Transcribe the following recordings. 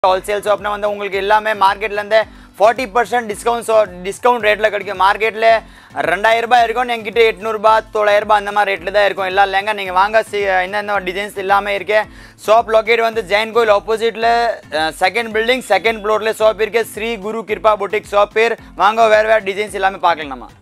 wholesale ஷாப்னா வந்து உங்களுக்கு எல்லாமே மார்க்கெட்லேருந்து ஃபார்ட்டி பர்சன்ட் டிஸ்கவுண்ட் டிஸ்கவுண்ட் ரேட்டில் கிடைக்கும் மார்க்கெட்டில் ரெண்டாயிரம் ரூபாய் இருக்கும் எங்கிட்ட எட்நூறுபா தொள்ளாயிரம் ரூபாய் அந்த மாதிரி ரேட்டில் தான் இருக்கும் எல்லா லேங்கா நீங்கள் வாங்க சி என்னென்ன டிசைன்ஸ் எல்லாமே இருக்கு ஷாப் லொக்கேட் வந்து ஜெயின் கோயில் ஆப்போசிட்டில் செகண்ட் பில்டிங் செகண்ட் ஃப்ளோரில் ஷாப் இருக்கு ஸ்ரீ குரு கிருபா புட்டிக் ஷாப் பேர் வாங்க வேறு வேறு டிசைன்ஸ் எல்லாமே பார்க்கலாம் நம்ம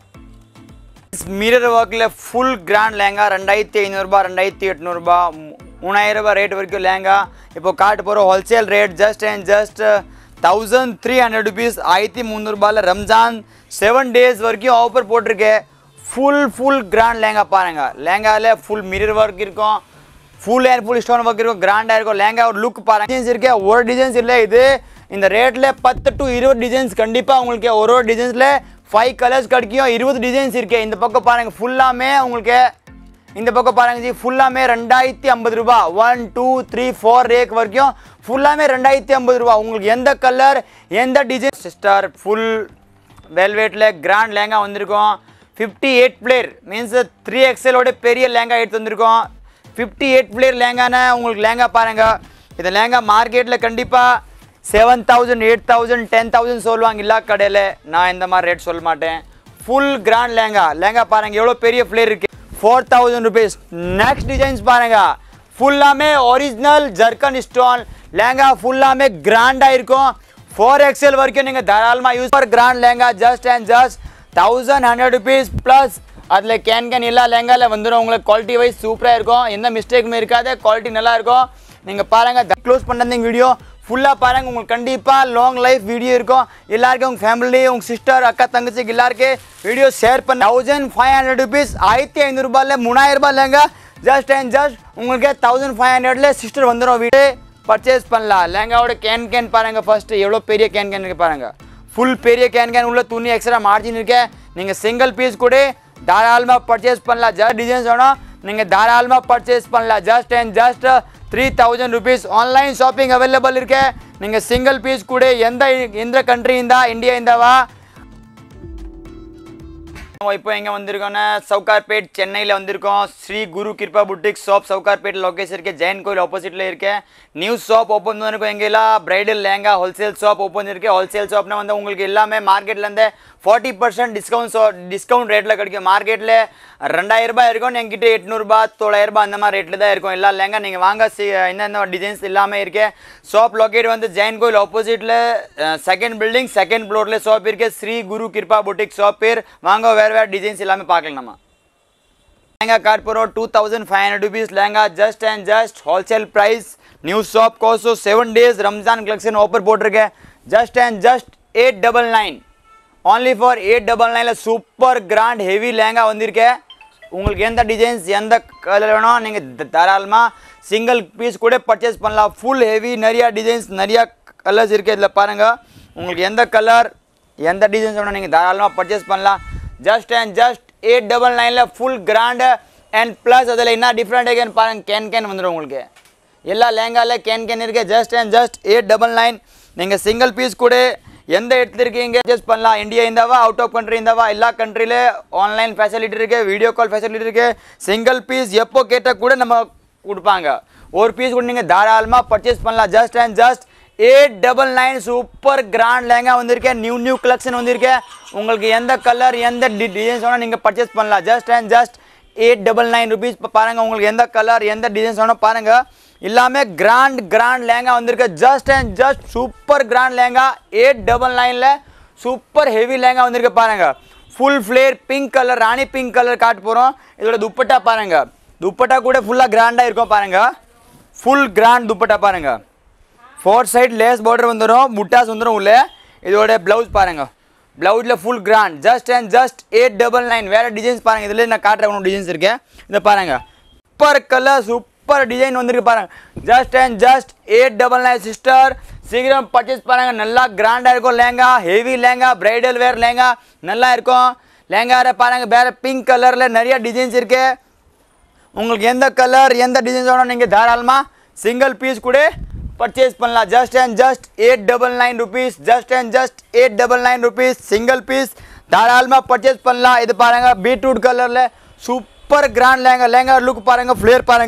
மிரர் ஒர்க்கில் ஃபுல் கிராண்ட் லேங்கா ரெண்டாயிரத்தி ஐநூறுரூபா ரெண்டாயிரத்தி எட்நூறுபா மூணாயிரம் ரூபாய் ரேட் வரைக்கும் லேங்கா இப்போ காட்டு போகிற wholesale rate just and just thousand three hundred rupees ஆயிரத்தி முந்நூறுபாயில் ரம்ஜான் செவன் டேஸ் வரைக்கும் ஆஃபர் போட்டிருக்கேன் ஃபுல் ஃபுல் கிராண்ட் லேங்கா பாருங்க லேங்காவில் ஃபுல் மிரர் ஒர்க் இருக்கும் full and full stone work இருக்கும் கிராண்டாக இருக்கும் லேங்கா ஒரு லுக் பாருங்க டிசைன்ஸ் இருக்கு ஒரு டிசைன்ஸ் இல்லை இது இந்த ரேட்டில் பத்து டு இருபது டிசைன்ஸ் கண்டிப்பாக உங்களுக்கு ஒரு ஒரு டிசைன்ஸில் ஃபைவ் கலர்ஸ் கிடைக்கும் இருபது டிசைன்ஸ் இருக்கு இந்த பக்கம் பாருங்க ஃபுல்லாமே உங்களுக்கு இந்த பக்கம் பாருங்க ஜி ஃபுல்லாமே ரெண்டாயிரத்தி ஐம்பது ரூபா one two three four rack வரைக்கும் ஃபுல்லாமே ரெண்டாயிரத்தி ஐம்பது ரூபா உங்களுக்கு எந்த கலர் எந்த டிசைன் சிஸ்டர் ஃபுல் வெல்வெட்டில் கிராண்ட் லேங்கா வந்திருக்கோம் fifty eight flare means three எக்ஸலோட பெரிய லேங்கா எடுத்து வந்திருக்கோம் ஃபிஃப்டி எயிட் பிளேயர் லேங்கான உங்களுக்கு லேங்கா பாருங்க இந்த லேங்கா மார்க்கெட்டில் கண்டிப்பாக seven thousand eight thousand ten thousand சொல்லுவாங்க எல்லா கடையில் நான் இந்த மாதிரி ரேட் சொல்ல மாட்டேன் ஃபுல் கிராண்ட் லேங்கா லேங்கா பாருங்க எவ்வளோ பெரிய ஃப்ளேர் இருக்கு four thousand rupees next designs பாருங்க ஃபுல்லாமே ஒரிஜினல் ஜர்கன் ஸ்டோன் லேங்கா ஃபுல்லாமே கிராண்டாக இருக்கும் ஃபோர் எக்ஸ்எல் வரைக்கும் நீங்கள் தாராளமாக use for grand lehenga just and just thousand hundred rupees plus அதில் கேன் கேன் எல்லா லேங்காவில் வந்துடும் உங்களுக்கு குவாலிட்டி வைஸ் சூப்பராக இருக்கும் எந்த மிஸ்டேக்குமே இருக்காது குவாலிட்டி நல்லா இருக்கும் நீங்கள் பாருங்கள் க்ளோஸ் பண்ணது வீடியோ ஃபுல்லாக பாருங்கள் உங்களுக்கு கண்டிப்பாக லாங் லைஃப் வீடியோ இருக்கும் எல்லாருக்கும் உங்கள் ஃபேமிலி உங்கள் சிஸ்டர் அக்கா தங்கச்சிக்கு எல்லாருக்கும் வீடியோ ஷேர் பண்ண தௌசண்ட் ஃபைவ் ஹண்ட்ரட் ருபீஸ் ஆயிரத்தி ஐநூறுரூபாயில் மூணாயிரம் ரூபாய் லேங்க ஜஸ்ட் அண்ட் ஜஸ்ட் உங்களுக்கு தௌசண்ட் ஃபைவ் ஹண்ட்ரட்ல சிஸ்டர் வந்துடும் வீடு பர்ச்சேஸ் பண்ணலாம் லேங்காவோட கேன் கேன் பாருங்கள் ஃபஸ்ட்டு எவ்வளோ பெரிய கேன் கேன் இருக்கு பாருங்கள் ஃபுல் பெரிய கேன் கேன் உள்ள துணி எக்ஸ்ட்ரா மார்ஜின் இருக்கு நீங்கள் சிங்கிள் பீஸ் கூட தாராளமாக பர்ச்சேஸ் பண்ணலாம் ஜஸ்ட் டிசைன்ஸ் வேணும் நீங்கள் தாராளமாக பர்ச்சேஸ் பண்ணலாம் just and just three thousand rupees online shopping available இருக்கு நீங்கள் சிங்கிள் பீஸ் கூட எந்த எந்த கண்ட்ரி இருந்தா இந்தியா இருந்தாவா நம்ம இப்போ எங்கே வந்திருக்கோம்னா சவுகார்பேட் சென்னையில் வந்திருக்கோம் Sri Guru Kripa boutique shop Sowcarpet location இருக்கு ஜெயின் கோயில் ஆப்போசிட்டில் இருக்கு நியூ ஷாப் ஓப்பன் பண்ணிருக்கோம் எங்கெல்லாம் bridal lehenga wholesale shop open இருக்கு ஹோல்சேல் ஷாப்னா வந்து உங்களுக்கு எல்லாமே மார்க்கெட்லேருந்து ஃபார்ட்டி பர்சன்ட் டிஸ்கவுண்ட் டிஸ்கவுண்ட் ரேட்டில் கிடைக்கும் மார்க்கெட்டில் ரெண்டாயிரம் ரூபாய் இருக்கும் எங்கிட்ட எட்நூறுபா தொள்ளாயிரம் ரூபாய் அந்த மாதிரி ரேட்டில் தான் இருக்கும் எல்லா லேங்கா நீங்கள் வாங்க சி என்னென்ன டிசைன்ஸ் எல்லாமே இருக்கு ஷாப் லொக்கேட் வந்து ஜெயின் கோயில் ஆப்போசிட்டில் செகண்ட் பில்டிங் செகண்ட் ஃப்ளோரில் ஷாப் இருக்கு ஸ்ரீ குரு கிருபா புட்டிக் ஷாப் பேர் வாங்க வேறு வேறு டிசைன்ஸ் எல்லாமே பார்க்கலாம் நம்ம லெஹங்கா கார்ட் போகிறோம் two thousand five hundred rupees lehenga just and just wholesale price new shop கோர்ஸோ seven days Ramzan collection offer போட்டிருக்கேன் just and just eight double nine only for eight double நைனில் சூப்பர் கிராண்ட் ஹெவி லெஹங்கா வந்திருக்கேன் உங்களுக்கு எந்த டிசைன்ஸ் எந்த கலர் வேணும் நீங்கள் தாராளமாக சிங்கிள் பீஸ் கூட பர்ச்சேஸ் பண்ணலாம் ஃபுல் ஹெவி நிறையா டிசைன்ஸ் நிறையா கலர்ஸ் இருக்குது இதில் பாருங்கள் உங்களுக்கு எந்த கலர் எந்த டிசைன்ஸ் வேணும் நீங்கள் தாராளமாக பர்ச்சேஸ் பண்ணலாம் just and just eight double நைனில் ஃபுல் கிராண்டு அண்ட் ப்ளஸ் அதில் என்ன டிஃப்ரெண்ட் இருக்குன்னு பாருங்கள் கேன் கேன் வந்துடும் உங்களுக்கு எல்லா லேங்காவில் கேன் கேன் இருக்கு just and just eight double nine நீங்கள் சிங்கிள் பீஸ் கூட எந்த இடத்துல இருக்கீங்க பர்ச்சேஸ் பண்ணலாம் இந்தியா இருந்தாவா அவுட் ஆஃப் கண்ட்ரி இருந்தாவா எல்லா கண்ட்ரியில ஆன்லைன் ஃபெசிலிட்டி இருக்கு வீடியோ கால் ஃபெசிலிட்டி இருக்கு சிங்கிள் பீஸ் எப்போ கேட்டால் கூட நம்ம கொடுப்பாங்க ஒரு பீஸ் கூட நீங்கள் தாராளமாக பர்ச்சேஸ் பண்ணலாம் just and just eight double nine super grand lehenga வந்திருக்கேன் நியூ நியூ கலெக்ஷன் வந்திருக்கேன் உங்களுக்கு எந்த கலர் எந்த டிசைன்ஸ் வேணால் நீங்கள் பர்ச்சேஸ் பண்ணலாம் just and just eight double nine rupees இப்போ பாருங்கள் உங்களுக்கு எந்த கலர் எந்த டிசைன்ஸ் வேணும் பாருங்கள் எல்லாமே கிராண்ட் கிராண்ட் லேங்கா வந்திருக்கு just and just super grand lehenga eight double நைனில் சூப்பர் ஹெவி லேங்கா வந்திருக்கு பாருங்கள் ஃபுல் ஃப்ளேர் பிங்க் கலர் ராணி பிங்க் கலர் காட்ட போகிறோம் இதோட துப்பட்டா பாருங்கள் துப்பட்டா கூட ஃபுல்லாக கிராண்டாக இருக்கும் பாருங்கள் ஃபுல் கிராண்ட் துப்பட்டா பாருங்கள் ஃபோர் சைடு லேஸ் பார்டர் வந்துடும் முட்டாஸ் வந்துடும் உள்ளே இதோட ப்ளவுஸ் பாருங்கள் ப்ளவுஸில் full grand just and just eight double nine வேறு டிசைன்ஸ் பாருங்கள் இதில் நான் காட்டுற ஒன்று டிசைன்ஸ் இருக்கு இதை பாருங்கள் சூப்பர் கலர் சூப்பர் டிசைன் வந்திருக்கு பாருங்கள் just and just eight double nine sister சீக்கிரம் பர்ச்சேஸ் பாருங்கள் நல்லா கிராண்டாக இருக்கும் lehenga heavy lehenga bridal wear lehenga நல்லா இருக்கும் லேங்கார பாருங்கள் வேறு பிங்க் கலரில் நிறைய டிசைன்ஸ் இருக்குது உங்களுக்கு எந்த கலர் எந்த டிசைன்ஸ் வேணும் நீங்கள் தாராளமாக சிங்கிள் பீஸ் கூட பர்ச்சேஸ் பண்ணலாம் just and just eight double nine rupees just and just eight double nine rupees single piece தாராளமாக பர்ச்சேஸ் பண்ணலாம் இது பாருங்கள் பீட்ரூட் கலரில் super grand lehenga lehenga look பாருங்கள் ஃப்ளேர் பாருங்கள்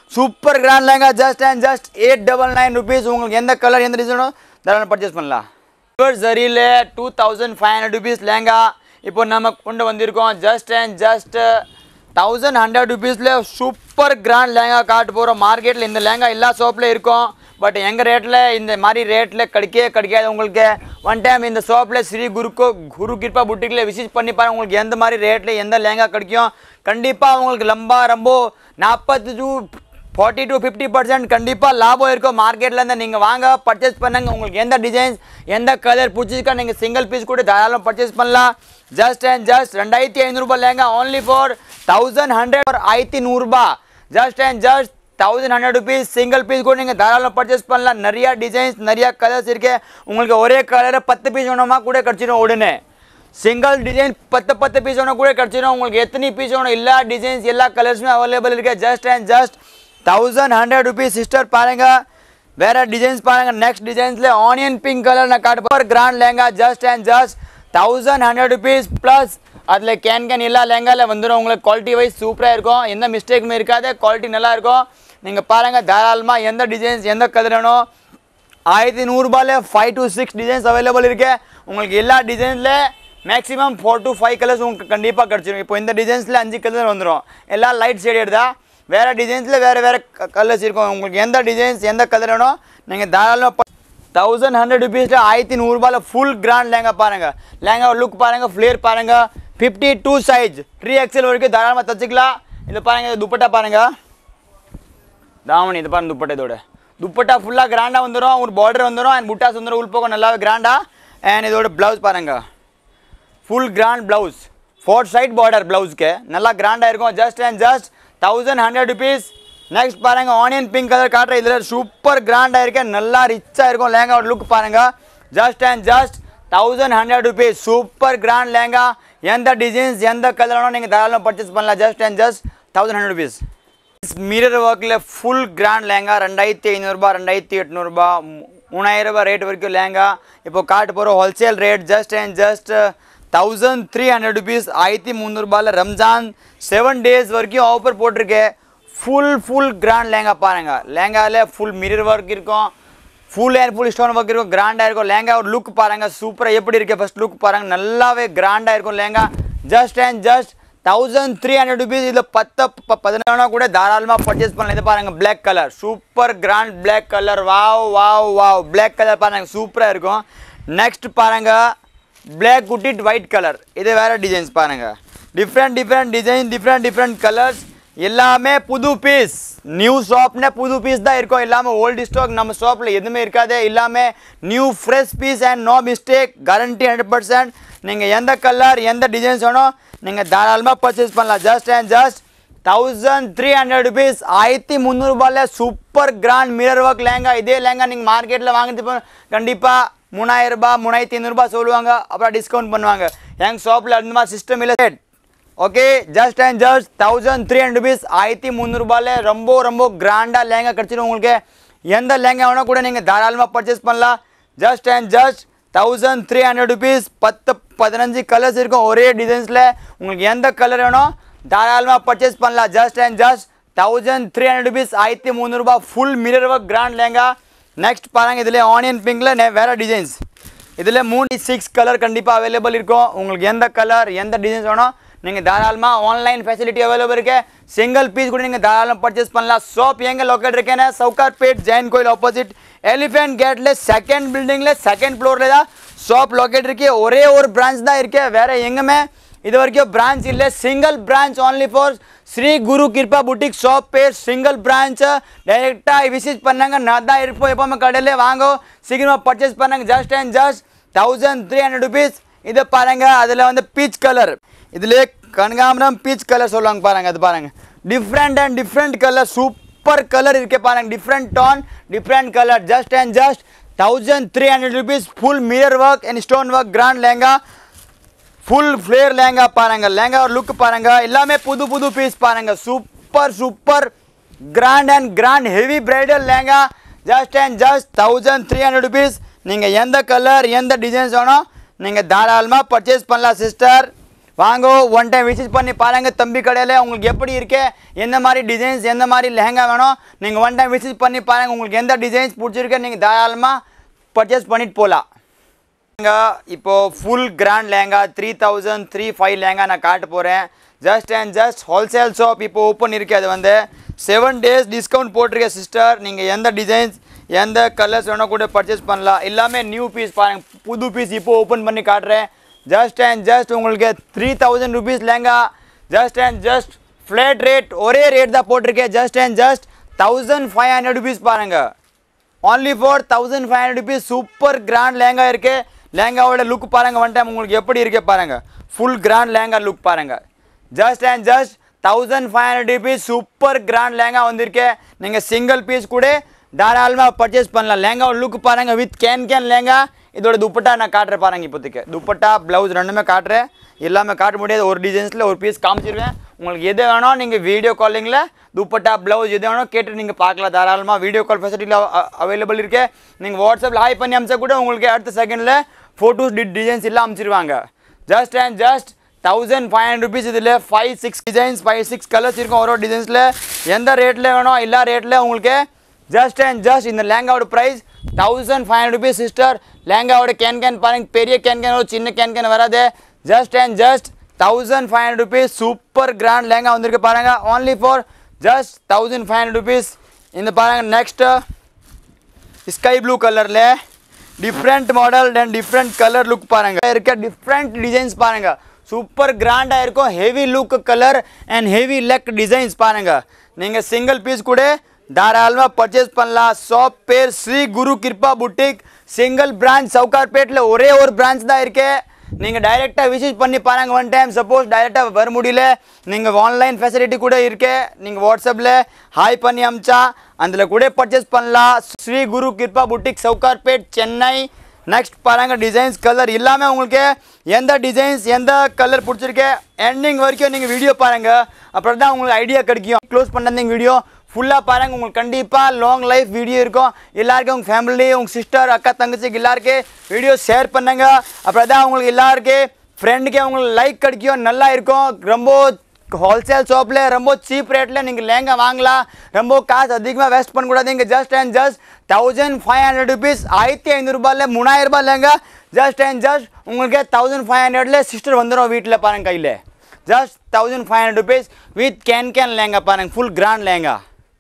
super grand lehenga just and just eight double nine rupees உங்களுக்கு எந்த colour எந்த டிசைனோ தாராளம் பர்ச்சேஸ் பண்ணலாம் சில்வர் ஜரியில் two thousand five hundred rupees lehenga இப்போ நம்ம கொண்டு வந்திருக்கோம் just and just thousand hundred ருபீஸில் சூப்பர் கிராண்ட் லேங்கா காட்டு போகிறோம் மார்க்கெட்டில் இந்த லேங்கா எல்லா ஷாப்பில் இருக்கும் பட் எங்கள் ரேட்டில் இந்த மாதிரி ரேட்டில் கிடைக்கவே கிடைக்காது உங்களுக்கு ஒன் டைம் இந்த ஷாப்பில் ஸ்ரீ குருக்கோ குரு கிருப்பா புட்டிக்கில் விசிட் பண்ணி பாருங்க உங்களுக்கு எந்த மாதிரி ரேட்டில் எந்த லேங்கா கிடைக்கும் கண்டிப்பாக உங்களுக்கு லம்பா ரொம்ப நாற்பத்தி to forty to fifty percent கண்டிப்பாக லாபம் இருக்கும் மார்க்கெட்டில் இருந்து நீங்கள் வாங்க பர்ச்சேஸ் பண்ணுங்க உங்களுக்கு எந்த டிசைன்ஸ் எந்த கலர் பிடிச்சிருக்கா நீங்கள் சிங்கிள் பீஸ் கூட தாராளம் பர்ச்சேஸ் பண்ணலாம் ஜஸ்ட் அண்ட் ஜஸ்ட் ரெண்டாயிரத்தி ஐநூறுரூபா lehenga only for thousand hundred ஆயிரத்தி நூறுரூபா just and just thousand hundred rupees single piece கூட நீங்கள் தாராளம் பர்ச்சேஸ் பண்ணலாம் நிறைய டிசைன்ஸ் நிறைய கலர்ஸ் இருக்கு உங்களுக்கு ஒரே கலரை பத்து பீஸ் வேணுமா கூட கிடச்சிடும் உடனே சிங்கிள் டிசைன் பத்து பத்து பீஸ் வேணும் கூட கிடச்சிடும் உங்களுக்கு எத்தனை பீஸ் வேணும் எல்லா டிசைன்ஸ் எல்லா கலர்ஸுமே அவைலபிள் இருக்கு just and just thousand hundred rupees sister பாருங்க வேற டிசைன்ஸ் பாருங்க நெக்ஸ்ட் டிசைன்ஸ்ல ஆனியன் பிங்க் கலர் நான் காட்டு போகிற grand lehenga just and just thousand hundred rupees plus அதில் கேன் கேன் எல்லா லேங்காவில் வந்துடும் உங்களுக்கு குவாலிட்டி வைஸ் சூப்பராக இருக்கும் எந்த மிஸ்டேக்குமே இருக்காது குவாலிட்டி நல்லா இருக்கும் நீங்கள் பாருங்கள் தாராளமாக எந்த டிசைன்ஸ் எந்த கலர் வேணும் ஆயிரத்தி நூறுரூபாயில் five to six designs available இருக்கு உங்களுக்கு எல்லா டிசைன்ஸில் maximum four to five colours உங்களுக்கு கண்டிப்பாக கிடச்சிரும் இப்போ இந்த டிசைன்ஸில் அஞ்சு கலர் வந்துடும் எல்லாம் லைட் ஷேட் எடுத்தா வேறு டிசைன்ஸில் வேறு வேறு கலர்ஸ் இருக்கும் உங்களுக்கு எந்த டிசைன்ஸ் எந்த கலர் வேணும் நீங்கள் தாராளமாக தௌசண்ட் ஹண்ட்ரட் ருபீஸில் ஆயிரத்தி நூறுரூபாயில் ஃபுல் கிராண்ட் லேங்கா பாருங்கள் லேங்கா லுக் பாருங்கள் ஃப்ளேர் பாருங்கள் fifty two size three XL வரைக்கும் தாராளமாக தச்சுக்கலாம் இது பாருங்கள் இது துப்பட்டா பாருங்கள் தாவணி இது பாருங்க துப்பட்டா இதோட துப்பட்டா ஃபுல்லாக கிராண்டாக வந்துடும் ஒரு பார்டர் வந்துடும் அண்ட் புட்டாஸ் வந்துடும் உள்பக்கம் நல்லாவே கிராண்டாக அண்ட் இதோட ப்ளவுஸ் பாருங்க full grand blouse four side border ப்ளவுஸ்க்கு நல்லா கிராண்டாக இருக்கும் just and just thousand hundred rupees next பாருங்க ஆனியன் பிங்க் கலர் காட்டுற இதில் சூப்பர் கிராண்டாக இருக்கு நல்லா ரிச்சாக இருக்கும் லேங்காவோட லுக் பாருங்க just and just thousand hundred rupees super grand lehenga எந்த டிசைன்ஸ் எந்த கலர் வேணும் நீங்கள் தாராளமாக பர்ச்சேஸ் பண்ணலாம் just and just thousand hundred rupees mirror ஒர்க்கில் ஃபுல் கிராண்ட் லேங்கா ரெண்டாயிரத்தி ஐநூறுரூபா ரெண்டாயிரத்தி எட்நூறுபா மூணாயிரம் ரூபாய் ரேட் வரைக்கும் லேங்கா இப்போ காட்டு போகிற wholesale rate just and just thousand three hundred rupees ஆயிரத்தி முந்நூறுபாயில் ரம்ஜான் செவன் டேஸ் வரைக்கும் ஆஃபர் போட்டிருக்கேன் ஃபுல் ஃபுல் கிராண்ட் லேங்கா பாருங்கள் லேங்காவில் ஃபுல் மிரர் ஒர்க் இருக்கும் full and full stone work இருக்கும் கிராண்டாக இருக்கும் லேங்கா ஒரு லுக் பாருங்கள் சூப்பராக எப்படி இருக்கு ஃபர்ஸ்ட் லுக் பாருங்கள் நல்லாவே கிராண்டாக இருக்கும் lehenga just and just thousand three hundred rupees இதில் பத்து ப- பதினொன்னா கூட தாராளமாக பர்ச்சேஸ் பண்ணலாம் இது பாருங்கள் Black colour super grand Black colour wow wow wow Black colour பாருங்கள் சூப்பராக இருக்கும் நெக்ஸ்ட் பாருங்கள் Black குட்டிட் ஒயிட் கலர் இது வேறு டிசைன்ஸ் பாருங்கள் different different design different different colours எல்லாமே புது பீஸ் நியூ ஷாப்னே புது பீஸ் தான் இருக்கும் எல்லாமே ஓல்டு ஸ்டாக் நம்ம ஷாப்பில் எதுவுமே இருக்காது எல்லாமே new fresh piece and no mistake guarantee hundred percent நீங்கள் எந்த கலர் எந்த டிசைன்ஸ் வேணும் நீங்கள் தாராளமாக பர்ச்சேஸ் பண்ணலாம் just and just thousand three hundred rupees ஆயிரத்தி முந்நூறுபாயில் super grand mirror work lehenga இதே லேங்கா நீங்கள் மார்க்கெட்டில் வாங்கிட்டு கண்டிப்பாக மூணாயிரம் ரூபாய் மூணாயிரத்தி ஐநூறுரூபா சொல்லுவாங்க அப்புறம் டிஸ்கவுண்ட் பண்ணுவாங்க எங்கள் ஷாப்பில் அந்த மாதிரி சிஸ்டம் இல்லை okay just and just thousand three hundred rupees ஆயிரத்தி முந்நூறுபாயில் ரொம்ப ரொம்ப கிராண்டாக லேங்கா கிடச்சிடும் உங்களுக்கு எந்த லேங்கா வேணால் கூட நீங்கள் தாராளமாக பர்ச்சேஸ் பண்ணலாம் just and just thousand three hundred rupees பத்து பதினஞ்சு கலர்ஸ் இருக்கும் ஒரே டிசைன்ஸில் உங்களுக்கு எந்த கலர் வேணும் தாராளமாக பர்ச்சேஸ் பண்ணலாம் just and just thousand three hundred rupees ஆயிரத்தி முந்நூறுபா full mirror work grand lehenga next பாருங்க இதில் ஆனியன் பிங்கில் வேறு டிசைன்ஸ் இதில் மூணு சிக்ஸ் கலர் கண்டிப்பாக அவைலபிள் இருக்கும் உங்களுக்கு எந்த கலர் எந்த டிசைன்ஸ் வேணும் நீங்கள் தாராளமாக ஆன்லைன் ஃபெசிலிட்டி அவைலபிள் இருக்கு சிங்கிள் பீஸ் கூட நீங்கள் தாராளமாக பர்ச்சேஸ் பண்ணலாம் ஷாப் எங்கே லொக்கேட் இருக்கேன்னா சவுகார்பேட் ஜெயின் கோயில் ஆப்போசிட் எலிஃபென்ட் கேட்டில் செகண்ட் பில்டிங்கில் செகண்ட் ஃப்ளோரில் தான் ஷாப் லொக்கேட் இருக்கு ஒரே ஒரு பிரான்ச் தான் இருக்கு வேற எங்குமே இது வரைக்கும் பிரான்ச் இல்லை single branch only for Shri Guru Kripa boutique shop பேர் சிங்கிள் பிரான்ச் டைரெக்டாக விசிட் பண்ணாங்க நான் தான் இருப்போம் எப்போவுமே கடையிலே வாங்க சீக்கிரமாக பர்ச்சேஸ் பண்ணாங்க just and just thousand three hundred rupees இதை பாருங்க அதில் வந்து பீச் கலர் இதுலேயே கனகாம்பரம் பீச் கலர் சொல்லுவாங்க பாருங்க அது பாருங்க different and different colour super colour இருக்கே பாருங்க different tone different colour just and just thousand three hundred rupees full mirror work and stone work grand lehenga full flare lehenga பாருங்க லேங்கா ஒரு லுக் பாருங்க எல்லாமே புது புது பீஸ் பாருங்க super super grand and grand heavy bridal lehenga just and just thousand three hundred rupees நீங்கள் எந்த colour எந்த டிசைன்ஸ் வேணும் நீங்கள் தாராளமாக பர்ச்சேஸ் பண்ணலாம் சிஸ்டர் வாங்க ஒன் டைம் விசிட் பண்ணி பாருங்க தம்பி கடையில் உங்களுக்கு எப்படி இருக்கு எந்த மாதிரி டிசைன்ஸ் எந்த மாதிரி லெஹங்கா வேணும் நீங்கள் ஒன் டைம் விசிட் பண்ணி பாருங்க உங்களுக்கு எந்த டிசைன்ஸ் பிடிச்சிருக்கு நீங்கள் தாராளமாக பர்ச்சேஸ் பண்ணிட்டு போகலாம் லெஹங்கா இப்போ full grand lehenga three thousand three five lehenga நான் காட்ட போகிறேன் just and just wholesale shop இப்போ ஓப்பன் இருக்கு அது வந்து செவன் டேஸ் டிஸ்கவுண்ட் போட்டிருக்கேன் சிஸ்டர் நீங்கள் எந்த டிசைன்ஸ் எந்த கலர்ஸ் வேணால் கூட பர்ச்சேஸ் பண்ணலாம் எல்லாமே நியூ பீஸ் பாருங்க புது பீஸ் இப்போ ஓப்பன் பண்ணி காட்டுறேன் ஜஸ்ட் அண்ட் ஜஸ்ட் உங்களுக்கு three thousand rupees lehenga just and just flat rate ஒரே ரேட் தான் போட்டிருக்கேன் just and just thousand five hundred rupees பாருங்கள் only for thousand five hundred rupees super grand lehenga இருக்கு லேங்காவோட லுக் பாருங்க ஒன் டைம் உங்களுக்கு எப்படி இருக்கு பாருங்க ஃபுல் கிராண்ட் லேங்கா லுக் பாருங்க just and just thousand five hundred rupees super grand lehenga வந்திருக்கு நீங்கள் சிங்கிள் பீஸ் கூட தாராளமாக பர்ச்சேஸ் பண்ணலாம் லேங்காவோட லுக் பாருங்க வித் கேன் கேன் லேங்கா இதோட துப்பட்டா நான் காட்டுறேன் பாருங்க இப்போதைக்கு துப்பட்டா ப்ளவுஸ் ரெண்டுமே காட்டுறேன் எல்லாமே காட்ட முடியாது ஒரு டிசைன்ஸில் ஒரு பீஸ் காமிச்சிருவேன் உங்களுக்கு எது வேணும் நீங்கள் வீடியோ காலிங்கில் துப்பட்டா ப்ளவுஸ் எது வேணும் கேட்டு நீங்கள் பார்க்கலாம் தாராளமாக வீடியோ கால் ஃபெசிலிட்டியில் அவைலபிள் இருக்கு நீங்கள் வாட்ஸ்அப்பில் ஹாய் பண்ணி அமிச்சா கூட உங்களுக்கு அடுத்த செகண்டில் ஃபோட்டோஸ் டி டிசைன்ஸ் எல்லாம் அமிச்சிருவாங்க just and just thousand five hundred rupees இதில் five six designs five six colours இருக்கும் ஒரு ஒரு டிசைன்ஸில் எந்த ரேட்டில் வேணும் எல்லா ரேட்டில் உங்களுக்கு ஜஸ்ட் அண்ட் ஜஸ்ட் இந்த லேங்காவோட price thousand five hundred rupees sister லேங்காவோட கேன் கேன் பாருங்க பெரிய கேன் கேன் வரும் சின்ன கேன் கேன் வராது just and just thousand five hundred rupees super grand lehenga வந்திருக்கு பாருங்க only for just thousand five hundred rupees இந்த பாருங்க நெக்ஸ்ட் ஸ்கை ப்ளூ கலரில் different model and different colour look பாருங்க இருக்க டிஃப்ரெண்ட் டிசைன்ஸ் பாருங்க சூப்பர் கிராண்டாக இருக்கும் heavy look colour and heavy leg designs பாருங்க நீங்கள் சிங்கிள் பீஸ் கூட தாராளமாக பர்ச்சேஸ் பண்ணலாம் ஷாப் பேர் Shri Guru Kripa boutique single branch சவுகார்பேட்டில் ஒரே ஒரு பிரான்ச் தான் இருக்கு நீங்கள் டைரெக்டாக விசிட் பண்ணி பாருங்க ஒன் டைம் சப்போஸ் டைரெக்டாக வர முடியல நீங்கள் ஆன்லைன் ஃபெசிலிட்டி கூட இருக்கு நீங்கள் வாட்ஸ்அப்பில் ஹாய் பண்ணி அமிச்சா அதில் கூட பர்ச்சேஸ் பண்ணலாம் ஸ்ரீ குரு கிருபா புட்டிக் சவுகார்பேட் சென்னை நெக்ஸ்ட் பாருங்க டிசைன்ஸ் கலர் எல்லாமே உங்களுக்கு எந்த டிசைன்ஸ் எந்த கலர் பிடிச்சிருக்கு எண்டிங் வரைக்கும் நீங்கள் வீடியோ பாருங்க அப்புறம் தான் உங்களுக்கு ஐடியா கிடைக்கும் க்ளோஸ் பண்ணாதீங்க வீடியோ ஃபுல்லாக பாருங்க உங்களுக்கு கண்டிப்பாக லாங் லைஃப் வீடியோ இருக்கும் எல்லாருக்கும் உங்கள் ஃபேமிலி உங்கள் சிஸ்டர் அக்கா தங்கச்சிக்கு எல்லாருக்கும் வீடியோ ஷேர் பண்ணுங்க அப்புறம் தான் உங்களுக்கு எல்லாருக்கும் ஃப்ரெண்டுக்கே உங்களுக்கு லைக் கிடைக்கும் நல்லா இருக்கும் ரொம்ப ஹோல்சேல் ஷாப்பில் ரொம்ப சீப் ரேட்டில் நீங்கள் லேங்கா வாங்கலாம் ரொம்ப காசு அதிகமாக வேஸ்ட் பண்ணக்கூடாது இங்கே just and just thousand five hundred rupees ஆயிரத்தி ஐநூறுரூபாயில் மூணாயிரம் ரூபாய் லேங்கா ஜஸ்ட் அண்ட் ஜஸ்ட் உங்களுக்கு தௌசண்ட் ஃபைவ் ஹண்ட்ரட்ல சிஸ்டர் வந்துடும் வீட்டில் பாருங்க கையில் just thousand five hundred rupees with can can lehenga பாருங்க full grand lehenga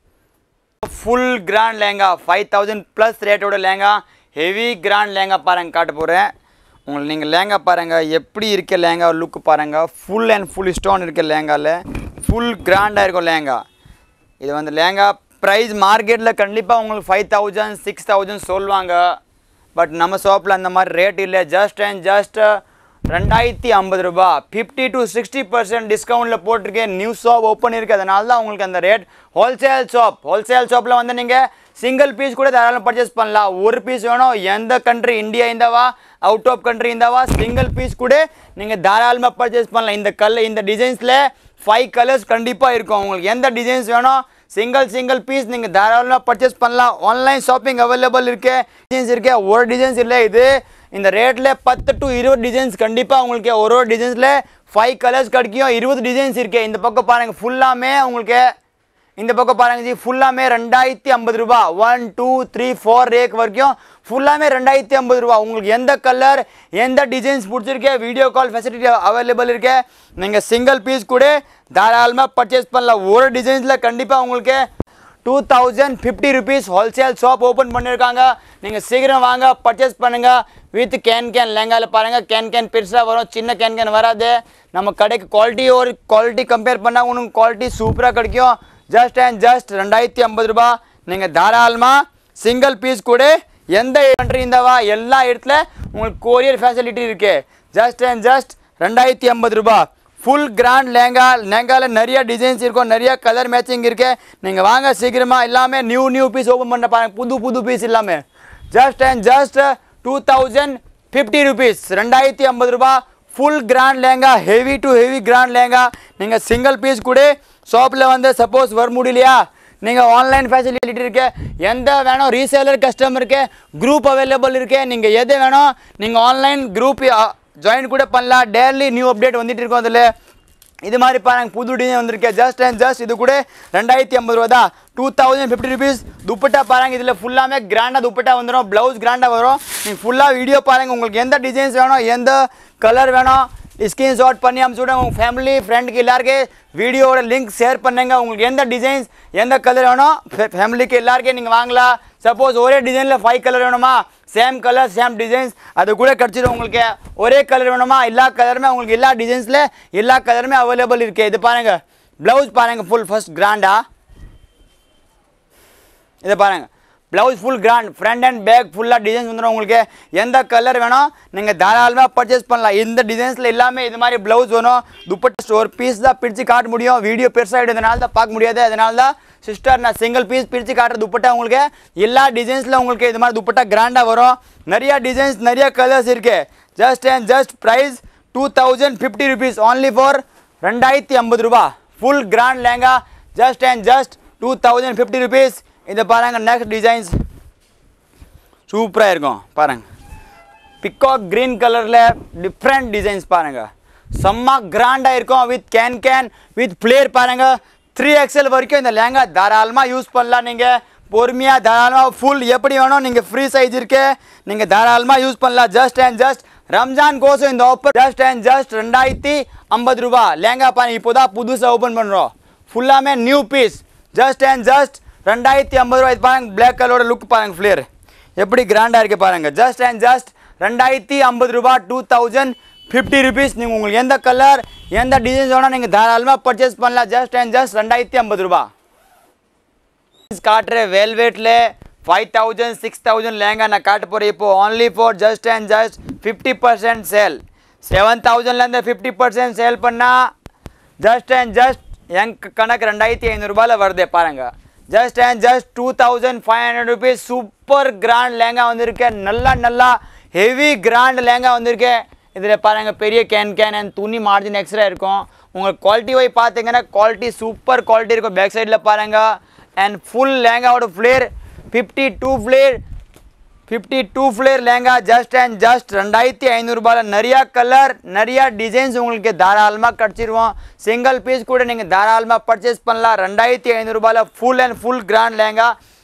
full grand lehenga five thousand plus ரேட்டோட லேங்கா ஹெவி கிராண்ட் லேங்கா பாருங்க காட்ட போகிறேன் உங்களுக்கு நீங்கள் லேங்கா பாருங்கள் எப்படி இருக்க லேங்கா லுக் பாருங்கள் ஃபுல் அண்ட் ஃபுல் ஸ்டோன் இருக்க லேங்காவில் ஃபுல் கிராண்டாக இருக்கும் லேங்கா இது வந்து லேங்கா ப்ரைஸ் மார்க்கெட்டில் கண்டிப்பாக உங்களுக்கு ஃபைவ் தௌசண்ட் சிக்ஸ் தௌசண்ட் சொல்லுவாங்க பட் நம்ம ஷாப்பில் அந்த மாதிரி ரேட் இல்லை ஜஸ்ட் அண்ட் ஜஸ்ட் ரெண்டாயிரத்தி ஐம்பது ரூபா ஃபிஃப்டி டு சிக்ஸ்டி பர்சன்ட் டிஸ்கவுண்ட்டில் போட்டிருக்கேன் நியூ ஷாப் ஓப்பன் இருக்குது அதனால தான் உங்களுக்கு அந்த ரேட் ஹோல்சேல் ஷாப் ஹோல்சேல் ஷாப்பில் வந்து நீங்கள் சிங்கிள் பீஸ் கூட தாராளம் பர்ச்சேஸ் பண்ணலாம் ஒரு பீஸ் வேணும் எந்த கண்ட்ரி இந்தியா இருந்தாவா அவுட் ஆஃப் கண்ட்ரி இருந்தாவா சிங்கிள் பீஸ் கூட நீங்கள் தாராளமாக பர்ச்சேஸ் பண்ணலாம் இந்த கல் இந்த டிசைன்ஸில் ஃபைவ் கலர்ஸ் கண்டிப்பாக இருக்கும் உங்களுக்கு எந்த டிசைன்ஸ் வேணும் சிங்கிள் சிங்கிள் பீஸ் நீங்கள் தாராளமாக பர்ச்சேஸ் பண்ணலாம் ஆன்லைன் ஷாப்பிங் அவைலபிள் இருக்கு டிசைன்ஸ் இருக்கு ஒரு டிசைன்ஸ் இல்லை இது இந்த ரேட்டில் பத்து டு இருபது டிசைன்ஸ் கண்டிப்பாக உங்களுக்கு ஒரு ஒரு டிசைன்ஸில் ஃபைவ் கலர்ஸ் கிடைக்கும் இருபது டிசைன்ஸ் இருக்கு இந்த பக்கம் பாருங்கள் ஃபுல்லாமே உங்களுக்கு இந்த பக்கம் பாருங்க ஜி ஃபுல்லாமே ரெண்டாயிரத்தி ஐம்பது ரூபா one two three four rack வரைக்கும் ஃபுல்லாமே ரெண்டாயிரத்தி ஐம்பது ரூபா உங்களுக்கு எந்த கலர் எந்த டிசைன்ஸ் பிடிச்சிருக்கே வீடியோ கால் ஃபெசிலிட்டி அவைலபிள் இருக்கு நீங்கள் சிங்கிள் பீஸ் கூட தாராளமாக பர்ச்சேஸ் பண்ணலாம் ஒரு டிசைன்ஸில் கண்டிப்பாக உங்களுக்கு two thousand fifty rupees wholesale shop open பண்ணியிருக்காங்க நீங்கள் சீக்கிரம் வாங்க பர்ச்சேஸ் பண்ணுங்கள் வித் கேன் கேன் லேங்காவில் பாருங்கள் கேன் கேன் பெருசாக வரும் சின்ன கேன் கேன் வராது நம்ம கடைக்கு குவாலிட்டி ஒரு குவாலிட்டி கம்பேர் பண்ணால் உங்களுக்கு குவாலிட்டி சூப்பராக கிடைக்கும் ஜஸ்ட் அண்ட் ஜஸ்ட் ரெண்டாயிரத்தி ஐம்பது ரூபா நீங்கள் தாராளமாக சிங்கிள் பீஸ் கூட எந்த கண்ட்ரி இருந்தாவா எல்லா இடத்துல உங்களுக்கு கொரியர் ஃபெசிலிட்டி இருக்கு ஜஸ்ட் அண்ட் ஜஸ்ட் ரெண்டாயிரத்தி ஐம்பது ரூபா ஃபுல் கிராண்ட் லேங்கா லேங்காவில் நிறைய டிசைன்ஸ் இருக்கும் நிறைய கலர் மேட்சிங் இருக்கு நீங்கள் வாங்க சீக்கிரமாக எல்லாமே நியூ நியூ பீஸ் ஓப்பன் பண்ண பாருங்க புது புது பீஸ் எல்லாமே just and just two thousand fifty rupees ரெண்டாயிரத்தி ஐம்பது ரூபா full grand lehenga heavy to heavy grand lehenga நீங்கள் சிங்கிள் பீஸ் கூட ஷாப்பில் வந்து சப்போஸ் வர முடியலையா நீங்கள் ஆன்லைன் ஃபெசிலிட்டி இருக்கு எந்த வேணும் ரீசேலர் கஸ்டமருக்கு குரூப் அவைலபிள் இருக்கு நீங்கள் எது வேணும் நீங்கள் ஆன்லைன் குரூப் ஜாயின் கூட பண்ணலாம் டெய்லி நியூ அப்டேட் வந்துட்டு இருக்கும் அதில் இது மாதிரி பாருங்க புது டிசைன் வந்திருக்கு ஜஸ்ட் அண்ட் ஜஸ்ட் இது கூட ரெண்டாயிரத்தி ஐம்பது ரூபா தான் two thousand fifty rupees dupatta பாருங்க இதில் ஃபுல்லாமே கிராண்டாக துப்பட்டா வந்துடும் ப்ளவுஸ் கிராண்டாக வரும் நீங்கள் ஃபுல்லாக வீடியோ பாருங்க உங்களுக்கு எந்த டிசைன்ஸ் வேணும் எந்த கலர் வேணும் ஸ்க்ரீன்ஷாட் பண்ணி அனுப்பிச்சு விடுங்க உங்கள் ஃபேமிலி ஃப்ரெண்டுக்கு எல்லாருக்கும் வீடியோவோட லிங்க் ஷேர் பண்ணுங்க உங்களுக்கு எந்த டிசைன்ஸ் எந்த கலர் வேணும் ஃபேமிலிக்கு எல்லாருக்கும் நீங்கள் வாங்கலாம் சப்போஸ் ஒரே டிசைனில் ஃபைவ் கலர் வேணுமா சேம் கலர் சேம் டிசைன்ஸ் அது கூட கிடச்சிடும் உங்களுக்கு ஒரே கலர் வேணுமா எல்லா கலருமே உங்களுக்கு எல்லா டிசைன்ஸில் எல்லா கலருமே அவைலபிள் இருக்குது இது பாருங்க ப்ளவுஸ் பாருங்க ஃபுல் ஃபர்ஸ்ட் கிராண்டா இதை பாருங்க blouse full grand front and back ஃபுல்லாக டிசைன்ஸ் வந்துடும் உங்களுக்கு எந்த கலர் வேணும் நீங்கள் தாராளமாக பர்ச்சேஸ் பண்ணலாம் இந்த டிசைன்ஸில் எல்லாமே இது மாதிரி ப்ளவுஸ் வேணும் துப்பட்டா ஒரு பீஸ் தான் பிரித்து காட்ட முடியும் வீடியோ பெருசாகிடுறதுனால தான் பார்க்க முடியாது அதனால தான் சிஸ்டர் நான் சிங்கிள் பீஸ் பிரித்து காட்டுற துப்பட்டா உங்களுக்கு எல்லா டிசைன்ஸில் உங்களுக்கு இது மாதிரி துப்பட்டா கிராண்டாக வரும் நிறையா டிசைன்ஸ் நிறைய கலர்ஸ் இருக்குது just and just price two thousand fifty rupees only for ரெண்டாயிரத்தி ஐம்பது ரூபா full grand lehenga just and just two thousand fifty rupees இதை பாருங்க நெக்ஸ்ட் டிசைன்ஸ் சூப்பராக இருக்கும் பாருங்க பிகாக் க்ரீன் கலரில் டிஃப்ரெண்ட் டிசைன்ஸ் பாருங்க செம்ம கிராண்டாக இருக்கும் with can can with flare பாருங்க த்ரீ எக்ஸல் வரைக்கும் இந்த லேங்கா தாராளமாக யூஸ் பண்ணலாம் நீங்கள் பொறுமையாக தாராளமாக ஃபுல் எப்படி வேணும் நீங்கள் ஃப்ரீ சைஸ் இருக்கு நீங்கள் தாராளமாக யூஸ் பண்ணலாம் ஜஸ்ட் அண்ட் ஜஸ்ட் ரம்ஜான் கோசம் இந்த ஆஃபர் ஜஸ்ட் அண்ட் ஜஸ்ட் ரெண்டாயிரத்தி ஐம்பது ரூபா லேங்கா பாருங்க இப்போ தான் புதுசாக ஓப்பன் பண்ணுறோம் ஃபுல்லாமே new piece just and just ரெண்டாயிரத்தி ஐம்பது ரூபாய் பாருங்க பிளாக் கலரோட லுக் பாருங்க ஃப்ளேர் எப்படி கிராண்டாக இருக்கு பாருங்க ஜஸ்ட் அண்ட் ஜஸ்ட் ரெண்டாயிரத்தி ஐம்பது ரூபா டூ தௌசண்ட் ஃபிஃப்டி ருபீஸ் நீங்கள் உங்களுக்கு எந்த கலர் எந்த டிசைன்ஸ் வேணால் நீங்கள் தாராளமாக பர்ச்சேஸ் பண்ணலாம் ஜஸ்ட் அண்ட் ஜஸ்ட் ரெண்டாயிரத்தி ஐம்பது ரூபா காட்டுற வெல்வெட்டில் five thousand six thousand lehenga நான் காட்ட போகிறேன் இப்போ only for just and just fifty percent sale seven தௌசண்ட்லேருந்து ஃபிஃப்டி பர்சன்ட் சேல் பண்ணால் ஜஸ்ட் அண்ட் ஜஸ்ட் என் கணக்கு ரெண்டாயிரத்தி ஐநூறுரூபாவில் வருது பாருங்க just and just two thousand five hundred rupees super grand lehenga வந்திருக்கு நல்லா நல்லா ஹெவி கிராண்ட் லேங்கா வந்திருக்கு இதில் பாருங்க பெரிய கேன் கேன் அண்ட் துணி மார்ஜின் எக்ஸ்ட்ரா இருக்கும் உங்களுக்கு குவாலிட்டி வை பார்த்தீங்கன்னா குவாலிட்டி சூப்பர் குவாலிட்டி இருக்கும் பேக் சைடில் பாருங்க அண்ட் ஃபுல் லேங்காவோட flare fifty two flare fifty two flare lehenga just and just ரெண்டாயிரத்தி ஐநூறுரூபாயில் நிறையா கலர் நிறையா டிசைன்ஸ் உங்களுக்கு தாராளமாக கிடச்சிருவோம் சிங்கிள் பீஸ் கூட நீங்கள் தாராளமாக பர்ச்சேஸ் பண்ணலாம் ரெண்டாயிரத்தி ஐநூறுரூபாயில் full and full grand lehenga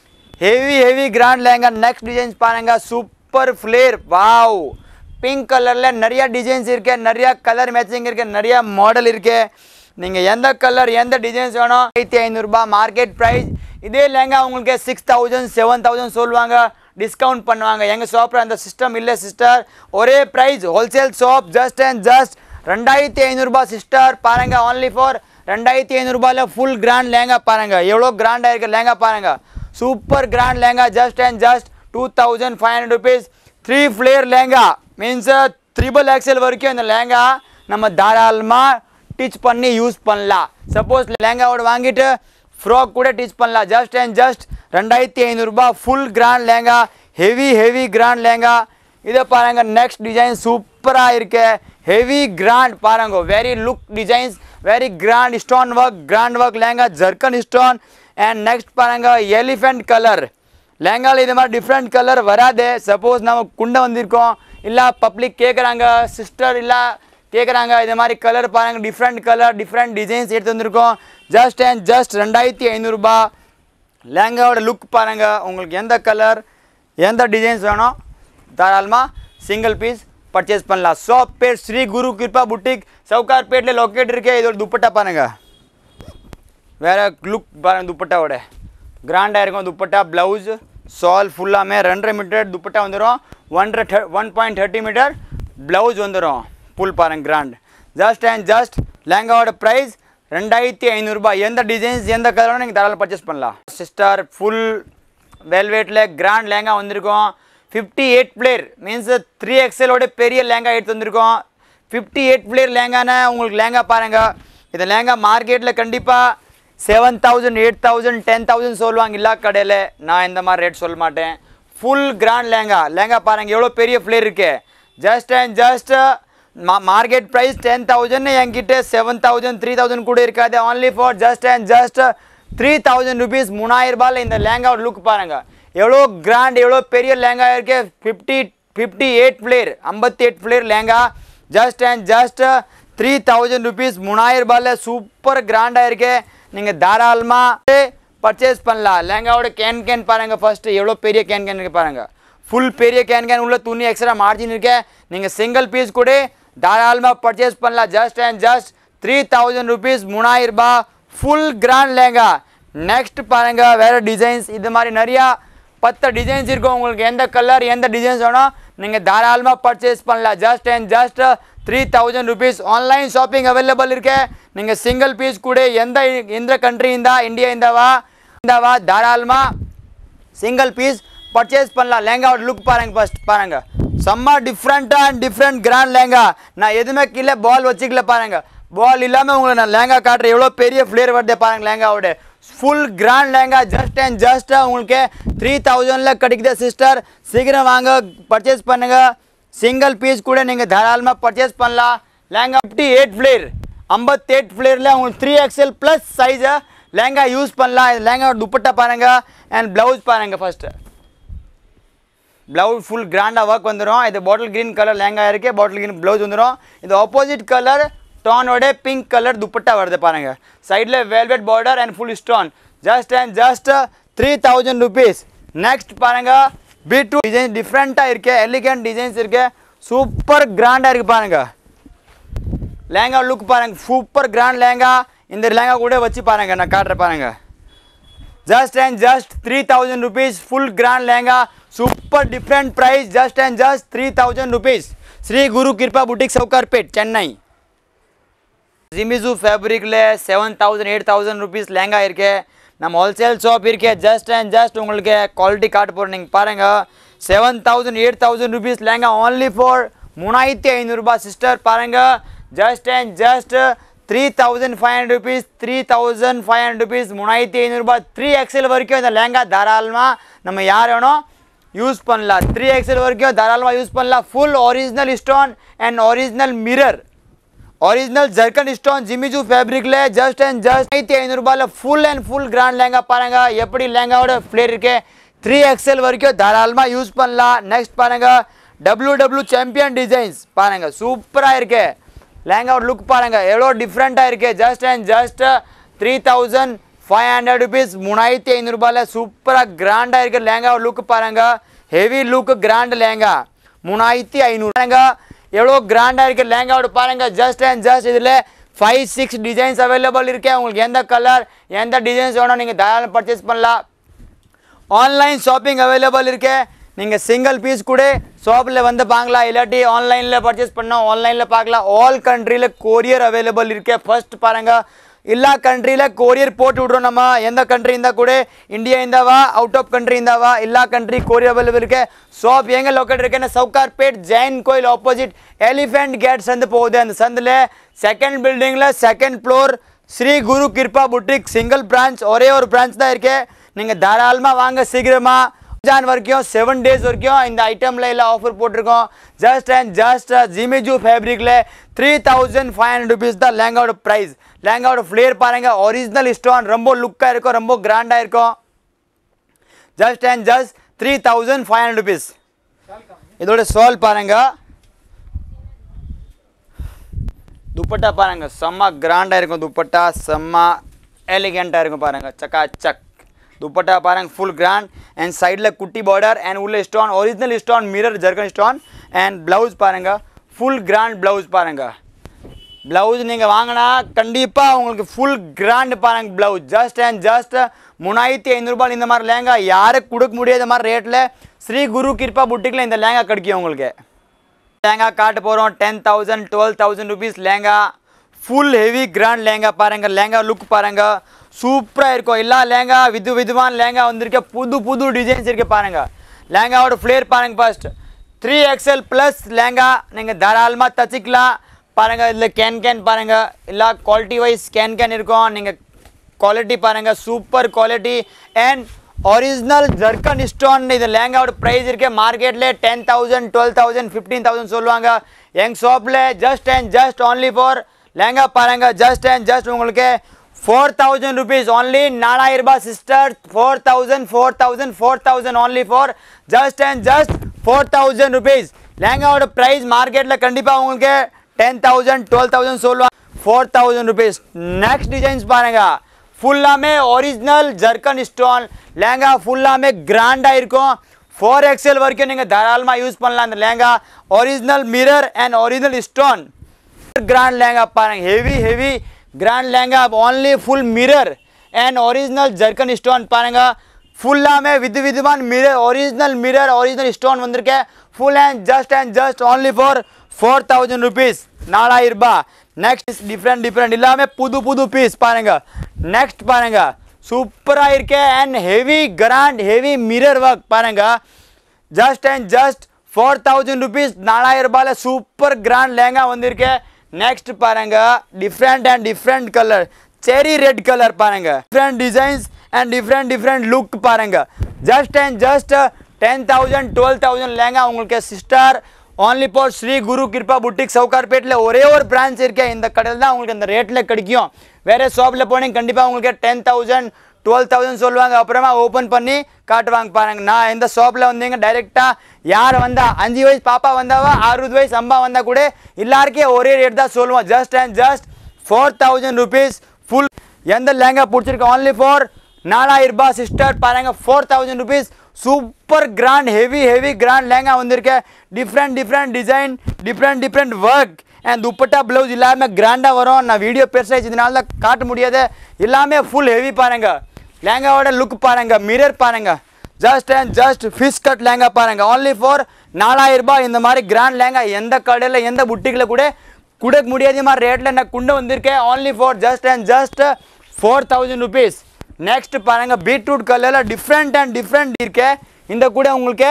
heavy heavy grand lehenga next designs பாருங்க சூப்பர் ஃப்ளேர் வாவ் பிங்க் கலரில் நிறைய டிசைன்ஸ் இருக்கு நிறைய கலர் மேட்சிங் இருக்கு நிறைய மாடல் இருக்கு நீங்கள் எந்த கலர் எந்த டிசைன்ஸ் வேணும் ஆயிரத்தி ஐநூறுரூபா மார்க்கெட் ப்ரைஸ் இதே லேங்கா உங்களுக்கு சிக்ஸ் தௌசண்ட் செவன் தௌசண்ட் சொல்லுவாங்க டிஸ்கவுண்ட் பண்ணுவாங்க எங்கள் ஷாப்பில் அந்த சிஸ்டம் இல்லை சிஸ்டர் ஒரே price wholesale shop just and just ரெண்டாயிரத்தி ஐநூறுரூபா சிஸ்டர் பாருங்க only ஃபார் ரெண்டாயிரத்தி ஐநூறுரூபாயில் ஃபுல் கிராண்ட் லேங்கா பாருங்க எவ்வளோ கிராண்டாக இருக்கு லேங்கா பாருங்க super grand lehenga just and just two thousand five hundred rupees three flare lehenga means triple XL வரைக்கும் இந்த லேங்கா நம்ம தாராளமாக டீச் பண்ணி யூஸ் பண்ணலாம் சப்போஸ் லேங்காவோட வாங்கிட்டு ஃப்ராக் கூட டீச் பண்ணலாம் ஜஸ்ட் அண்ட் ஜஸ்ட் ரெண்டாயிரத்தி ஐநூறுரூபா full grand lehenga heavy heavy grand lehenga இதை பாருங்க நெக்ஸ்ட் டிசைன் சூப்பராக இருக்கு ஹெவி கிராண்ட் பாருங்க very look designs very grand stone work grand work lehenga zircon stone and next பாருங்க எலிஃபென்ட் கலர் லேங்காவில் இது மாதிரி டிஃப்ரெண்ட் கலர் வராது சப்போஸ் நம்ம குண்டை வந்திருக்கோம் இல்லை பப்ளிக் கேட்குறாங்க சிஸ்டர் இல்லை கேட்குறாங்க இது மாதிரி கலர் பாருங்க டிஃப்ரெண்ட் கலர் டிஃப்ரெண்ட் டிசைன்ஸ் எடுத்து வந்திருக்கோம் ஜஸ்ட் அண்ட் ஜஸ்ட் ரெண்டாயிரத்தி ஐநூறுரூபா லேங்காவோட லுக் பாருங்க உங்களுக்கு எந்த கலர் எந்த டிசைன்ஸ் வேணும் தாராளமாக சிங்கிள் பீஸ் பர்ச்சேஸ் பண்ணலாம் ஷாப் பேர் ஸ்ரீ குரு கிருபா புட்டிக் சவுகார்பேட்டில் லொக்கேட் இருக்கே இதோட துப்பட்டா பாருங்க வேற லுக் பாருங்க துப்பட்டாவோட கிராண்டாக இருக்கும் துப்பட்டா ப்ளவுஸ் சால் ஃபுல்லாமே ரெண்டரை மீட்டர் துப்பட்டா வந்துடும் ஒன்றரை one point thirty metre blouse வந்துடும் ஃபுல் பாருங்க கிராண்ட் ஜஸ்ட் அண்ட் ஜஸ்ட் லேங்காவோட ப்ரைஸ் ரெண்டாயிரத்தி ஐநூறுரூபா எந்த டிசைன்ஸ் எந்த கலரும் நீங்கள் தாராளம் பர்ச்சேஸ் பண்ணலாம் சிஸ்டர் ஃபுல் வெல்வெட்டில் கிராண்ட் லேங்கா வந்திருக்கோம் fifty eight flare means three எக்ஸலோட பெரிய லேங்கா எடுத்து வந்திருக்கோம் ஃபிஃப்டி எயிட் பிளேயர் லேங்கானா உங்களுக்கு லேங்கா பாருங்க இந்த லேங்கா மார்க்கெட்டில் கண்டிப்பாக seven thousand eight thousand ten thousand சொல்லுவாங்க எல்லா கடையில் நான் இந்த மாதிரி ரேட் சொல்ல மாட்டேன் ஃபுல் கிராண்ட் லேங்கா லேங்கா பாருங்க எவ்வளோ பெரிய ஃப்ளேர் இருக்கு just and just market price ten thousand என்கிட்ட செவன் தௌசண்ட் த்ரீ தௌசண்ட் கூட இருக்காது only for just and just three thousand rupees மூணாயிரம் ரூபாயில் இந்த லேங்காவோட லுக் பாருங்க எவ்வளோ கிராண்ட் எவ்வளோ பெரிய லேங்கா இருக்கு ஃபிஃப்டி ஃபிஃப்டி எயிட் ஃப்ளேர் ஐம்பத்தி eight flare lehenga just and just three thousand rupees மூணாயிரம் ரூபாயில் சூப்பர் கிராண்டாக இருக்கு நீங்கள் தாராளமாக பர்ச்சேஸ் பண்ணலாம் லெஹங்காவோட கேன் கேன் பாருங்கள் ஃபர்ஸ்ட் எவ்வளோ பெரிய கேன் கேன் இருக்கு பாருங்கள் ஃபுல் பெரிய கேன் கேன் உள்ள துணி எக்ஸ்ட்ரா மார்ஜின் இருக்கு நீங்கள் சிங்கிள் பீஸ் கூட தாராளமாக பர்ச்சேஸ் பண்ணலாம் just and just three thousand rupees மூணாயிரம் ரூபாய் ஃபுல் கிராண்ட் லெஹங்கா நெக்ஸ்ட் பாருங்க வேறு டிசைன்ஸ் இது மாதிரி நிறையா பத்து டிசைன்ஸ் இருக்கும் உங்களுக்கு எந்த கலர் எந்த டிசைன்ஸ் வேணும் நீங்கள் தாராளமாக பர்ச்சேஸ் பண்ணலாம் just and just three thousand rupees online shopping available இருக்கு நீங்கள் சிங்கிள் பீஸ் கூட எந்த எந்த கண்ட்ரி இருந்தா இந்தியா இந்தாவா இந்தாவா தாராளமாக சிங்கிள் பீஸ் பர்ச்சேஸ் பண்ணலாம் லேங்காவோட லுக் பாருங்க ஃபர்ஸ்ட் பாருங்க செம்ம டிஃப்ரெண்ட்டாக அண்ட் டிஃப்ரெண்ட் கிராண்ட் லேங்கா நான் எதுவுமே கீழே பால் வச்சுக்கல பாருங்க பால் இல்லாமல் உங்களுக்கு நான் லேங்கா காட்டுறேன் எவ்வளோ பெரிய ஃப்ளேர் வருது பாருங்க லேங்காவோட full grand lehenga just and just உங்களுக்கு த்ரீ தௌசண்டில் கிடைக்குது சிஸ்டர் சீக்கிரம் வாங்க பர்ச்சேஸ் பண்ணுங்க சிங்கிள் பீஸ் கூட நீங்கள் தாராளமாக பர்ச்சேஸ் பண்ணலாம் லேங்கா ஃபிஃப்டி எயிட் ஃப்ளேர் ஐம்பத்தெட்டு ஃப்ளேரில் உங்களுக்கு த்ரீ எக்ஸ்எல் ப்ளஸ் சைஸை லேங்கா யூஸ் பண்ணலாம் இது லேங்கா துப்பட்டா பாருங்க அண்ட் ப்ளவுஸ் பாருங்க ஃபர்ஸ்ட் ப்ளவுஸ் ஃபுல் கிராண்டாக ஒர்க் வந்துடும் இது பாட்டில் க்ரீன் கலர் லேங்கா இருக்கு பாட்டில் க்ரீன் ப்ளவுஸ் வந்துடும் இது ஆப்போசிட் கலர் ஸ்டோனோட பிங்க் கலர் துப்பட்டா வருது பாருங்க சைடில் velvet border and full stone just and just three thousand rupees next பாருங்க பி டூ டிசைன் டிஃப்ரெண்ட்டாக இருக்கு எலிகண்ட் டிசைன்ஸ் இருக்கு சூப்பர் கிராண்டாக இருக்கு பாருங்க லேங்கா லுக் பாருங்க சூப்பர் கிராண்ட் லேங்கா இந்த லேங்கா கூட வச்சு பாருங்க நான் காட்டுறேன் பாருங்க just and just three thousand rupees full grand lehenga super different price just and just three thousand rupees Sri Guru Kripa boutique Sowcarpet Chennai Jimmy Choo ஃபேப்ரிக்கில் seven thousand eight thousand rupees lehenga இருக்கு நம்ம ஹோல்சேல் ஷாப் இருக்கு ஜஸ்ட் அண்ட் ஜஸ்ட் உங்களுக்கு குவாலிட்டி காட்ட போகிறோம் நீங்கள் பாருங்கள் seven thousand eight thousand rupees lehenga only for மூணாயிரத்தி ஐநூறுரூபா சிஸ்டர் பாருங்கள் just and just three thousand five hundred rupees three thousand five hundred rupees மூணாயிரத்தி ஐநூறுரூபா த்ரீ எக்ஸல் வரைக்கும் இந்த லேங்கா தாராளமாக நம்ம யார் வேணும் யூஸ் பண்ணலாம் த்ரீ எக்ஸல் வரைக்கும் தாராளமாக யூஸ் பண்ணலாம் full original stone and original mirror original zircon stone Jimmy Choo ஃபேப்ரிக்ல ஜஸ்ட் அண்ட் ஜஸ்ட் ஆயிரத்தி ஐநூறுபாயில் full and full grand lehenga பாருங்க எப்படி லேங்காவோட ஃப்ளேர் இருக்கு த்ரீ எக்ஸ்எல் வரைக்கும் தாராளமாக யூஸ் பண்ணலாம் நெக்ஸ்ட் பாருங்க டபிள்யூ டபிள்யூ சாம்பியன் டிசைன்ஸ் பாருங்க சூப்பராக இருக்கு லேங்காவோட லுக் பாருங்க எவ்வளோ டிஃப்ரெண்ட்டாக இருக்கு just and just three thousand five hundred rupees மூணாயிரத்தி ஐநூறுபாயில் சூப்பராக கிராண்டாக இருக்கு லேங்காவோட லுக் பாருங்க ஹெவி லுக் கிராண்ட் லேங்கா மூணாயிரத்தி ஐநூறு பாருங்க எவ்வளோ கிராண்டாக இருக்குது லேங்காவோட பாருங்கள் ஜஸ்ட் அண்ட் ஜஸ்ட் இதில் ஃபைவ் சிக்ஸ் டிசைன்ஸ் அவைலபிள் இருக்கு உங்களுக்கு எந்த கலர் எந்த டிசைன்ஸ் வேணும் நீங்கள் தாராளம் பர்ச்சேஸ் பண்ணலாம் ஆன்லைன் ஷாப்பிங் அவைலபிள் இருக்கு நீங்கள் சிங்கிள் பீஸ் கூட ஷாப்பில் வந்து பார்க்கலாம் இல்லாட்டி ஆன்லைனில் பர்ச்சேஸ் பண்ணோம் ஆன்லைனில் பார்க்கலாம் ஆல் கண்ட்ரியில் கொரியர் அவைலபிள் இருக்கு ஃபர்ஸ்ட் பாருங்கள் எல்லா கண்ட்ரியில் கொரியர் போட்டு விட்றோம் நம்ம எந்த கண்ட்ரி இருந்தால் கூட இந்தியா இருந்தாவா அவுட் ஆஃப் கண்ட்ரி இருந்தாவா எல்லா கண்ட்ரி கொரியர் அவைலபிள் இருக்கு ஷாப் எங்கே லொக்கேட் இருக்குன்னா சவுகார்பேட் ஜெயின் கோயில் ஆப்போசிட் எலிஃபென்ட் கேட் சந்து போகுது அந்த சந்தில் செகண்ட் பில்டிங்கில் second floor Sri Guru Kripa boutique single branch ஒரே ஒரு பிரான்ச் தான் இருக்கு நீங்கள் தாராளமாக வாங்க சீக்கிரமாக ரம்ஜான் வரைக்கும் செவன் டேஸ் வரைக்கும் இந்த ஐட்டமில் எல்லாம் ஆஃபர் போட்டிருக்கோம் ஜஸ்ட் அண்ட் ஜஸ்ட் ஜிமிஜு ஃபேப்ரிக்கில் three thousand five hundred rupees தான் லேங்காவோட ப்ரைஸ் லேங்காவோட ஃப்ளேர் பாருங்க ஒரிஜினல் ஸ்டோன் ரொம்ப லுக்காக இருக்கும் ரொம்ப கிராண்டாக இருக்கும் just and just three thousand five hundred rupees இதோட சால் பாருங்க துப்பட்டா பாருங்க செம்ம கிராண்டாக இருக்கும் துப்பட்டா செம்ம எலிகெண்ட்டாக இருக்கும் பாருங்க சக்கா சக் துப்பட்டா பாருங்க ஃபுல் கிராண்ட் அண்ட் சைடில் குட்டி பார்டர் அண்ட் உள்ள stone original stone mirror zircon stone and blouse பாருங்க ஃபுல் கிராண்ட் ப்ளவுஸ் பாருங்க ப்ளவுஸ் நீங்கள் வாங்கினா கண்டிப்பாக உங்களுக்கு ஃபுல் கிராண்ட் பாருங்க ப்ளவுஸ் ஜஸ்ட் அண்ட் ஜஸ்ட் மூணாயிரத்தி ஐநூறுபால் இந்த மாதிரி லேங்கா யாருக்கு கொடுக்க முடியாத மாதிரி ரேட்டில் ஸ்ரீ குரு கிருப்பா புட்டிக்கில் இந்த லேங்கா கிடைக்கும் உங்களுக்கு லேங்கா காட்ட போகிறோம் ten thousand twelve thousand rupees lehenga full heavy grand lehenga பாருங்க லேங்கா லுக் பாருங்க சூப்பராக இருக்கும் எல்லா லேங்கா விது விதமான லேங்கா வந்திருக்க புது புது டிசைன்ஸ் இருக்கு பாருங்க லேங்காவோட ஃப்ளேர் பாருங்க first three XL plus lehenga நீங்கள் தாராளமாக தச்சுக்கலாம் பாருங்க இதில் கேன் கேன் பாருங்க எல்லா குவாலிட்டி வைஸ் கேன் கேன் இருக்கும் நீங்கள் குவாலிட்டி பாருங்க super quality and original zircon stone இது லேங்காவோட ப்ரைஸ் இருக்கு மார்க்கெட்ல ten thousand twelve thousand fifteen thousand சொல்லுவாங்க எங்கள் ஷாப்பில் just and just only for lehenga பாருங்க ஜஸ்ட் அண்ட் ஜஸ்ட் உங்களுக்கு ஃபோர் தௌசண்ட் ருபீஸ் ஒன்லி நாலாயிரம் ரூபாய் sister four thousand four thousand four thousand only for just and just four thousand rupees லேங்காவோட price மார்க்கெட்டில் கண்டிப்பாக உங்களுக்கு டென் தௌசண்ட் டுவெல் தௌசண்ட் சொல்லுவாங்க four thousand rupees next designs பாருங்க ஃபுல்லாமே ஒரிஜினல் ஜர்கன் ஸ்டோன் லேங்கா ஃபுல்லாமே கிராண்டாக இருக்கும் ஃபோர் எக்ஸ்எல் வரைக்கும் நீங்கள் தாராளமாக யூஸ் பண்ணலாம் அந்த lehenga original mirror and original stone grand lehenga பாருங்க heavy heavy grand lehenga only full mirror and original zircon stone பாருங்க ஃபுல்லாமே வித் விதமான mirror original mirror original stone வந்திருக்கேன் full and just and just only for four thousand rupees நாலாயிரம் ரூபாய் next different different எல்லாமே புது புது பீஸ் பாருங்க நெக்ஸ்ட் பாருங்க சூப்பராக இருக்கே and heavy grand heavy mirror work பாருங்க just and just four thousand rupees நாலாயிரம் ரூபாயில் சூப்பர் கிராண்ட் லேங்கா வந்திருக்கு நெக்ஸ்ட் பாருங்க different and different colour cherry red colour பாருங்க different designs and different different look பாருங்க just and just ten thousand twelve thousand lehenga உங்களுக்கு sister only for Sri Guru Kripa boutique சவுகார்பேட்டில் ஒரே ஒரு பிரான்ச் இருக்கேன் இந்த கடையில் தான் உங்களுக்கு அந்த ரேட்டில் கிடைக்கும் வேறு ஷாப்பில் போனீங்க கண்டிப்பாக உங்களுக்கு டென் தௌசண்ட் டுவெல் தௌசண்ட் சொல்லுவாங்க அப்புறமா ஓப்பன் பண்ணி காட்டுவாங்க பாருங்க நான் இந்த ஷாப்பில் வந்தீங்க டைரெக்டாக யார் வந்தா அஞ்சு வயசு பாப்பா வந்தாவா அறுபது வயசு அம்மா வந்தா கூட எல்லாருக்கே ஒரே ரேட் தான் சொல்லுவோம் just and just four thousand rupees full எந்த லேங்கா பிடிச்சிருக்கு only ஃபார் நாலாயிரம் ரூபாய் சிஸ்டர் பாருங்க four thousand rupees super grand heavy heavy grand lehenga வந்திருக்கு different different design different different work and dupatta blouse எல்லாமே கிராண்டாக வரும் நான் வீடியோ பெருசாக இதனால தான் காட்ட முடியாது எல்லாமே ஃபுல் ஹெவி பாருங்க லேங்காவோட லுக் பாருங்க மிரர் பாருங்க just and just fish cut lehenga பாருங்க only ஃபார் நாலாயிரம் ரூபாய் இந்த மாதிரி கிராண்ட் லேங்கா எந்த கடையில் எந்த புட்டிக்கில் கூட கொடுக்க முடியாத மாதிரி ரேட்டில் நான் கொண்டு வந்திருக்கேன் only for just and just four thousand rupees next பாருங்க பீட்ரூட் கலரில் டிஃப்ரெண்ட் அண்ட் டிஃப்ரெண்ட் இருக்கு இந்த கூட உங்களுக்கு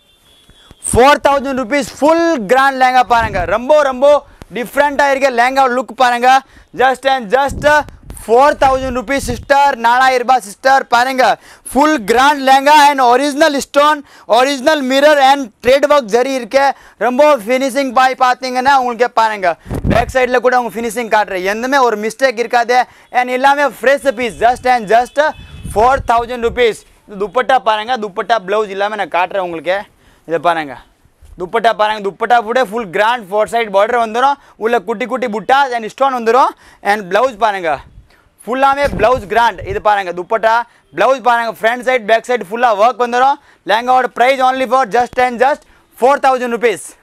four thousand rupees full grand lehenga பாருங்க ரொம்ப ரொம்ப டிஃப்ரெண்ட்டாக இருக்க லேங்கா லுக் பாருங்க just and just four thousand rupees sister நாலாயிரம் ரூபாய் சிஸ்டர் பாருங்க full grand lehenga and original stone original mirror and thread work zari இருக்கு ரொம்ப ஃபினிஷிங் பாய் பார்த்தீங்கன்னா உங்களுக்கு பாருங்க பேக் சைடில் கூட உங்க ஃபினிஷிங் காட்டுறேன் எந்தமே ஒரு மிஸ்டேக் இருக்காது அண்ட் எல்லாமே fresh piece just and just four thousand rupees dupatta பாருங்க துப்பட்டா ப்ளவுஸ் இல்லாமல் நான் காட்டுறேன் உங்களுக்கு இதை பாருங்க துப்பட்டா பாருங்க துப்பட்டா கூட full grand four side border வந்துடும் உள்ள குட்டி குட்டி புட்டா அண்ட் ஸ்டோன் வந்துடும் அண்ட் ப்ளவுஸ் பாருங்க ஃபுல்லாமே ப்ளவுஸ் கிராண்ட் இது பாருங்க துப்பட்டா ப்ளவுஸ் பாருங்க ஃப்ரண்ட் சைடு பேக் சைடு ஃபுல்லாக ஒர்க் வந்துடும் லேங்காவோட price only for just and just four thousand rupees